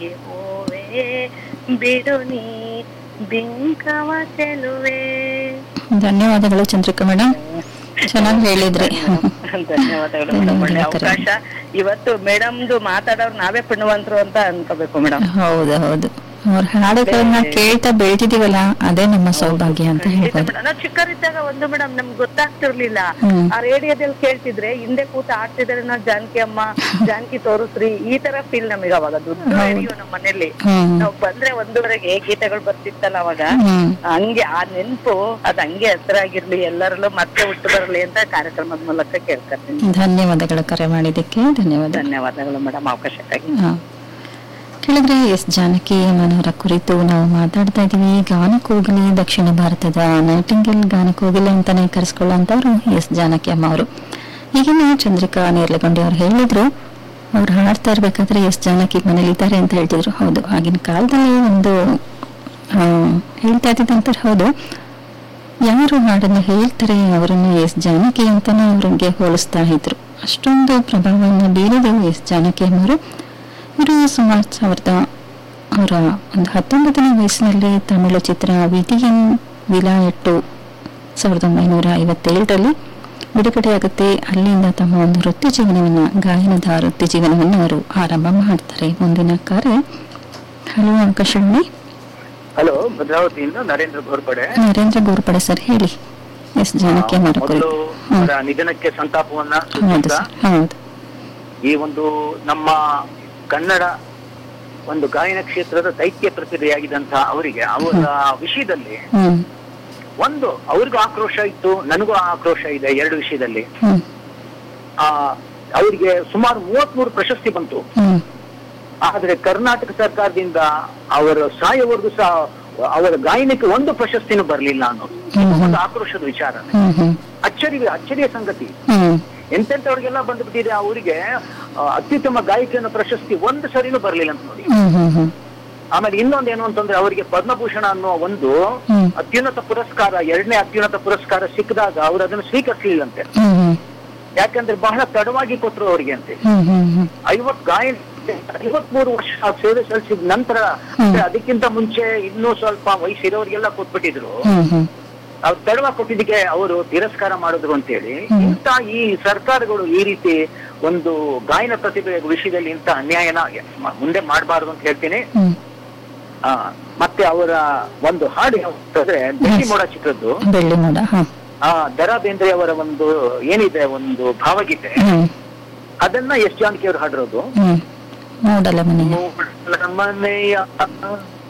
ಎಲ್ಲಿಗೆ ಹೋವೆ ಬಿಡು ನೀ ಬಿಂಕವ ಚೆಲುವೆ ಧನ್ಯವಾದಗಳು ಚಂದ್ರಿಕಾ ಮೇಡಮ್ ಚೆನ್ನಾಗಿ ಹೇಳಿದ್ರಿ ಧನ್ಯವಾದಗಳು ಮೇಡಮ್ ಒಳ್ಳೆ ಅವಕಾಶ ಇವತ್ತು ಮೇಡಮ್ದು ಮಾತಾಡೋರು ನಾವೇ ಪುಣ್ಯವಂತರು ಅಂತ ಅನ್ಕೋಬೇಕು ಮೇಡಮ್ ಹೌದು ಹೌದು ಅವ್ರ ಹಾಡುಗಳನ್ನ ಕೇಳ್ತಾ ಬೆಳ್ತಿದೀವಲ್ಲ ಅದೇ ನಮ್ಮ ಸೌಭಾಗ್ಯ ಅಂತ ಹೇಳ್ಬೋದು ನಾವು ಚಿಕ್ಕರಿದ್ದಾಗ ಒಂದು ಮೇಡಮ್ ನಮ್ಗೆ ಗೊತ್ತಾಗ್ತಿರ್ಲಿಲ್ಲ ಹ್ಮ್. ಆ ರೇಡಿಯೋದಲ್ಲಿ ಕೇಳ್ತಿದ್ರೆ ಹಿಂದೆ ಕೂತ ಆಡ್ತಿದ್ರೆ ನಾವು ಜಾನಕಿ ಅಮ್ಮ ಜಾನಕಿ ತೋರಿಸ್ರಿ ಈ ತರ ಫೀಲ್ ನಮಗೆ ಅವಾಗ ದೊಡ್ಡ ರೇಡಿಯೋ ನಮ್ಮ ಮನೇಲಿ ಹ್ಮ್ ನಾವ್ ಬಂದ್ರೆ ಒಂದೂವರೆಗೆ ಗೀತೆಗಳು ಬರ್ತಿತ್ತಲ್ಲ ಅವಾಗ ಹ್ಮ್ ಹಂಗೆ ಆ ನೆನ್ಪು ಅದ್ ಹಂಗೆ ಹೆಸರಾಗಿರ್ಲಿ ಎಲ್ಲರಲ್ಲೂ ಮತ್ತೆ ಹುಟ್ಟು ಬರಲಿ ಅಂತ ಕಾರ್ಯಕ್ರಮದ ಮೂಲಕ ಕೇಳ್ಕೊತೀನಿ ಧನ್ಯವಾದಗಳು ಕರೆ ಮಾಡಿದ್ದಕ್ಕೆ ಧನ್ಯವಾದ ಧನ್ಯವಾದಗಳು ಮೇಡಮ್ ಅವಕಾಶಕ್ಕಾಗಿ ಹಾ. ಕೆಳಗಡೆ ಎಸ್ ಜಾನಕಿ ಅಮ್ಮನವರ ಕುರಿತು ನಾವು ಮಾತಾಡ್ತಾ ಇದೀವಿ ಗಾನಕೋಗಿಲಿ ದಕ್ಷಿಣ ಭಾರತದ ನೈಟಿಂಗಲ್ ಗಾನಕೋಗಿಲೆ ಅಂತಾನೆ ಕರೆಸ್ಕೊಳ್ಳೋಂಥವ್ರು ಎಸ್ ಜಾನಕಿ ಅಮ್ಮ ಅವರು ಈಗಿನ ಚಂದ್ರಿಕಾ ನೇರ್ಲಗೊಂಡಿ ಅವ್ರು ಹೇಳಿದ್ರು ಅವ್ರು ಹಾಡ್ತಾ ಇರ್ಬೇಕಾದ್ರೆ ಎಸ್ ಜಾನಕಿ ಮನೇಲಿ ಇದ್ದಾರೆ ಅಂತ ಹೇಳ್ತಿದ್ರು ಹೌದು ಆಗಿನ ಕಾಲದಲ್ಲಿ ಒಂದು ಆ, ಹೇಳ್ತಾ ಇದ್ದಿದ್ದಂತಾರೆ ಹೌದು ಯಾರು ಹಾಡನ್ನು ಹೇಳ್ತಾರೆ ಅವರನ್ನು ಎಸ್ ಜಾನಕಿ ಅಂತಾನೆ ಅವ್ರಿಗೆ ಹೋಲಿಸ್ತಾ ಇದ್ರು ಅಷ್ಟೊಂದು ಪ್ರಭಾವವನ್ನು ಬೀರಿದರು ಎಸ್ ಜಾನಕಿ ಅಮ್ಮವರು ಇವರು ಸುಮಾರು ಸಾವಿರದ ಅವರ ಒಂದು ಹತ್ತೊಂಬತ್ತನೇ ವಯಸ್ಸಿನಲ್ಲಿ ತಮಿಳು ಚಿತ್ರ ವಿಟಿಎನ್ ವಿಲಾಯಟ್ಟು ಸಾವಿರದ ಒಂಬೈನೂರ ಐವತ್ತೇಳರಲ್ಲಿ ಬಿಡುಗಡೆಯಾಗುತ್ತೆ ಅಲ್ಲಿಂದ ತಮ್ಮ ಒಂದು ವೃತ್ತಿ ಜೀವನವನ್ನು ಗಾಯನದ ವೃತ್ತಿ ಜೀವನವನ್ನು ಅವರು ಆರಂಭ ಮಾಡ್ತಾರೆ ಮುಂದಿನ ಕರೆ ಹಲೋ ಆಕಾಶವಾಣಿ ಹಲೋ ಭದ್ರಾವತಿಯಿಂದ ನರೇಂದ್ರ ಘೋರ್ಪಡೆ ನರೇಂದ್ರ ಗೋರ್ಪಡೆ ಸರ್ ಹೇಳಿ ಎಸ್ ಜಾನಕಿ ಅವರ ಮೊದಲು ಕುರಿತು ಅವರ ನಿಧನಕ್ಕೆ ಸಂತಾಪವನ್ನ ಹೌದು ಸೂಚಿಸ್ತಾ ಸರ್ ಹೌದು ಈ ಒಂದು ನಮ್ಮ ಕನ್ನಡ ಒಂದು ಗಾಯನ ಕ್ಷೇತ್ರದ ದೈತ್ಯ ಪ್ರತಿಭೆಯಾಗಿದ್ದಂತಹ ಅವರಿಗೆ ಅವರ ವಿಷಯದಲ್ಲಿ ಹ್ಮ್ ಒಂದು ಅವ್ರಿಗೂ ಆಕ್ರೋಶ ಇತ್ತು ನನಗೂ ಆಕ್ರೋಶ ಇದೆ ಎರಡು ವಿಷಯದಲ್ಲಿ ಹ್ಮ್ ಆ ಅವರಿಗೆ ಸುಮಾರು ಮೂವತ್ಮೂರು ಪ್ರಶಸ್ತಿ ಬಂತು ಹ್ಮ್ ಆದ್ರೆ ಕರ್ನಾಟಕ ಸರ್ಕಾರದಿಂದ ಅವರ ಸಾಯವರೆಗೂ ಸಹ ಅವರ ಗಾಯನಕ್ಕೆ ಒಂದು ಪ್ರಶಸ್ತಿನೂ ಬರಲಿಲ್ಲ ಅನ್ನೋದು ಇದು ಒಂದು ಆಕ್ರೋಶದ ವಿಚಾರ ಹ್ಮ್ ಹ್ಮ್ ಅಚ್ಚರಿ ಅಚ್ಚರಿಯ ಸಂಗತಿ ಹ್ಮ್ ಎಂತೆಂತವ್ರಿಗೆಲ್ಲ ಬಂದ್ಬಿಟ್ಟಿದೆ ಅವರಿಗೆ ಆ, ಅತ್ಯುತ್ತಮ ಗಾಯಕಿ ಅನ್ನೋ ಪ್ರಶಸ್ತಿ ಒಂದು ಸರಿನೂ ಬರ್ಲಿಲ್ಲ ಅಂತ ನೋಡಿ ಹ್ಮ್ ಹ್ಮ್ ಹ್ಮ್ ಆಮೇಲೆ ಇನ್ನೊಂದೇನು ಅಂತಂದ್ರೆ ಅವರಿಗೆ ಪದ್ಮಭೂಷಣ ಅನ್ನೋ ಒಂದು ಹ್ಮ್. ಅತ್ಯುನ್ನತ ಪುರಸ್ಕಾರ ಎರಡನೇ ಅತ್ಯುನ್ನತ ಪುರಸ್ಕಾರ ಸಿಕ್ಕಿದಾಗ ಅವರು ಅದನ್ನು ಸ್ವೀಕರಿಸಲಿಲ್ಲಂತೆ ಹ್ಮ್ ಹ್ಮ್ ಯಾಕಂದ್ರೆ ಬಹಳ ತಡವಾಗಿ ಕೊಟ್ಟರು ಅವರಿಗೆ ಅಂತೆ ಹ್ಮ್ ಹ್ಮ್ ಹ್ಮ್ ಐವತ್ ಗಾಯನ ಐವತ್ಮೂರು ವರ್ಷ ಸೇವೆ ಸಲ್ಲಿಸಿದ ನಂತರ ಅಂದ್ರೆ ಅದಕ್ಕಿಂತ ಮುಂಚೆ ಇನ್ನೂ ಸ್ವಲ್ಪ ವಯಸ್ಸಿರೋರಿಗೆಲ್ಲ ಕೊಟ್ಬಿಟ್ಟಿದ್ರು ಹ್ಮ್ ಹ್ಮ್ ಅವ್ರು ತಡವಾಗಿ ಕೊಟ್ಟಿದ್ದಕ್ಕೆ ಅವರು ತಿರಸ್ಕಾರ ಮಾಡಿದ್ರು ಅಂತೇಳಿ ಇಂಥ ಈ ಸರ್ಕಾರಗಳು ಈ ರೀತಿ ಒಂದು ಗಾಯನ ಪ್ರತಿಭೆ ವಿಷಯದಲ್ಲಿ ಇಂಥ ಅನ್ಯಾಯನ ಮ- ಮುಂದೆ ಮಾಡಬಾರ್ದು ಅಂತ ಹೇಳ್ತೀನಿ ಹ್ಮ್ ಆ, ಮತ್ತೆ ಅವರ ಒಂದು ಹಾಡು ಯಾವ್ದಂದ್ರೆ ಬೆಳ್ಳಿ ಮೋಡ ಚಿತ್ರದ್ದು ಬೆಳ್ಳಿ ಮೋಡ ಹ ಆ ದರಾ ಬೇಂದ್ರೆ ಅವರ ಒಂದು ಏನಿದೆ ಒಂದು ಭಾವಗೀತೆ ಹ್ಮ್ ಅದನ್ನ ಎಸ್ ಜಾನಕಿ ಅವರು ಹಾಡಿರೋದು ಹ್ಮ್ ಮೂಡಲ ಮನೆಯ ಮೂಡಲ ಮನೆಯ